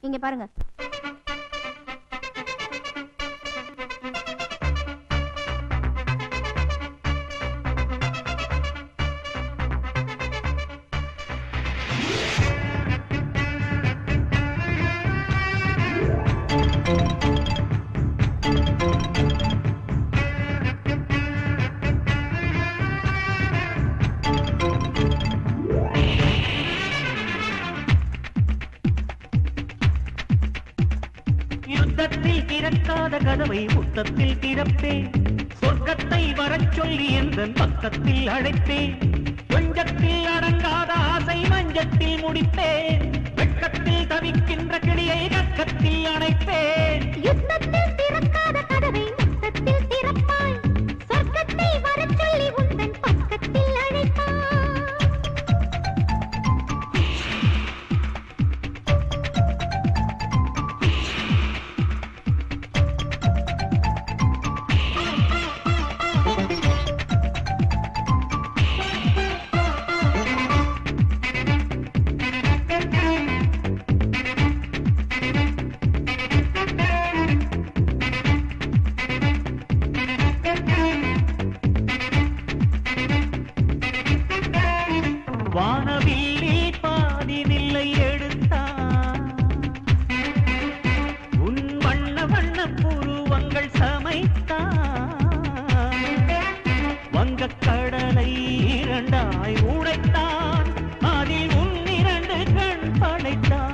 இங்க பாருங்க யுத்தத்தில் திறக்காத கதவை முத்தத்தில் திறப்பேன் சொர்க்கத்தை வரச் சொல்லி என்ற பக்கத்தில் அழைப்பேன் கொஞ்சத்தில் அடங்காத ஆசை மஞ்சத்தில் முடிப்பேன் வெட்கத்தில் தவிக்கின்ற கிளியை கக்கத்தில் அணைப்பேன் யுத்தத்தில் திறக்காத கதவை முத்தத்தில் திறப்பாய் சொர்க்கத்தை வரச் சொல்லி உந்தன் பக்கத்தில் அழைப்பாய் வானவில்லில் பாதி நில்லை எடுத்தான் உன் வண்ண வண்ண புருவங்கள் சமைத்தான் வங்கக் கடலை இரண்டாய் உடைத்தான் அதில் உன் இரண்டு கண் படைத்தான்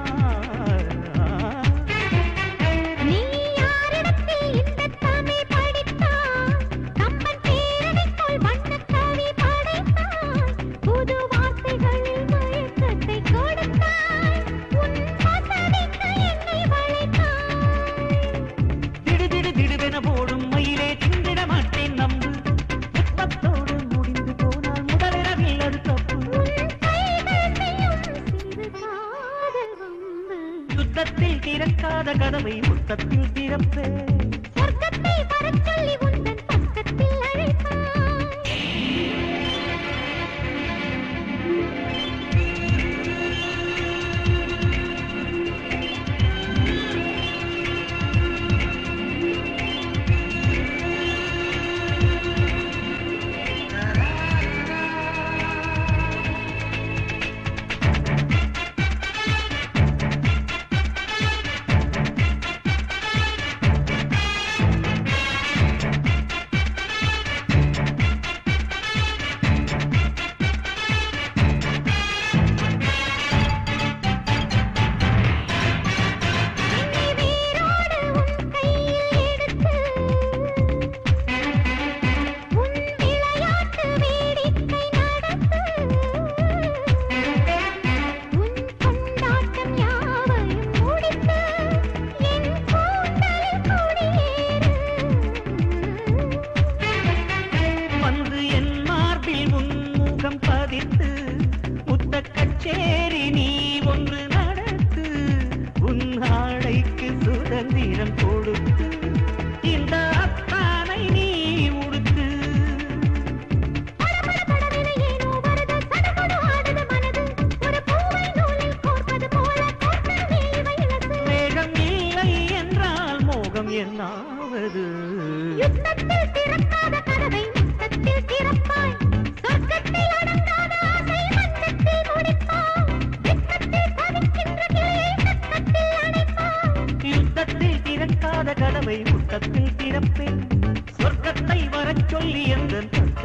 நீ யாரிடத்தில் இந்தத் தமிழ் படித்தாய்? கம்பன் பேரனைப் போல் வண்ணக் கவி படைத்தாய். புது வார்த்தைகளில் மயக்கத்தைக் கொடுத்தாய். உன் வசதிக்கு என்னை வளைத்தாய். திடு திடு திடுவென போடும் மயிலே திண்டிட மாட்டேன் நம்பு முத்தத்தோடு முடிந்து போனால் முதலிரவில் அது தப்பு உன் கைகள் செய்யும் சிறு காதல் வம்பு. யுத்தத்தில் திறக்காத கதவை முத்தத்தில் திறப்பேன் சொர்க்கத்தை வரச் சொல்லி உந்தன் பக்கத்தில் அழைப்பாய் என்னை வேரோடு உன் கையில் எடுத்து உன் விளையாட்டு வேடிக்கை நடத்து உன் கொண்டாட்டம் யாவையும் முடித்து என் கூந்தலில் குடியேறு வந்து என் மார்பில் உன் முகம் பதித்து முத்த கச்சேரி நீ ஒன்று நடத்து உன் ஆடைக்கு சுதந்திரம் கொடுத்து இந்த அத்தானை நீ உடுத்து படபடபடவென ஏனோ வருது, சடுகுடு ஆடுது மனது. ஒரு பூவை நூலில் கோர்ப்பது போல கோர்த்தல் வேலை இலக்கு. வேகம் இல்லை என்றால் மோகம் என்னாவது யுத்தத்தில் திறக்காத கதவை முத்தத்தில் திறப்பாய். சொர்க்கத்தில் அடங்காத ஆசை மஞ்சத்தில் முடிப்பாய். வெட்கத்தில் தவிக்கின்ற கிளியை கக்கத்தில் அணைப்பாய். யுத்தத்தில் திறக்காத கதவை முத்தத்தில் திறப்பேன் சொர்க்கத்தை வரச் சொல்லி எந்த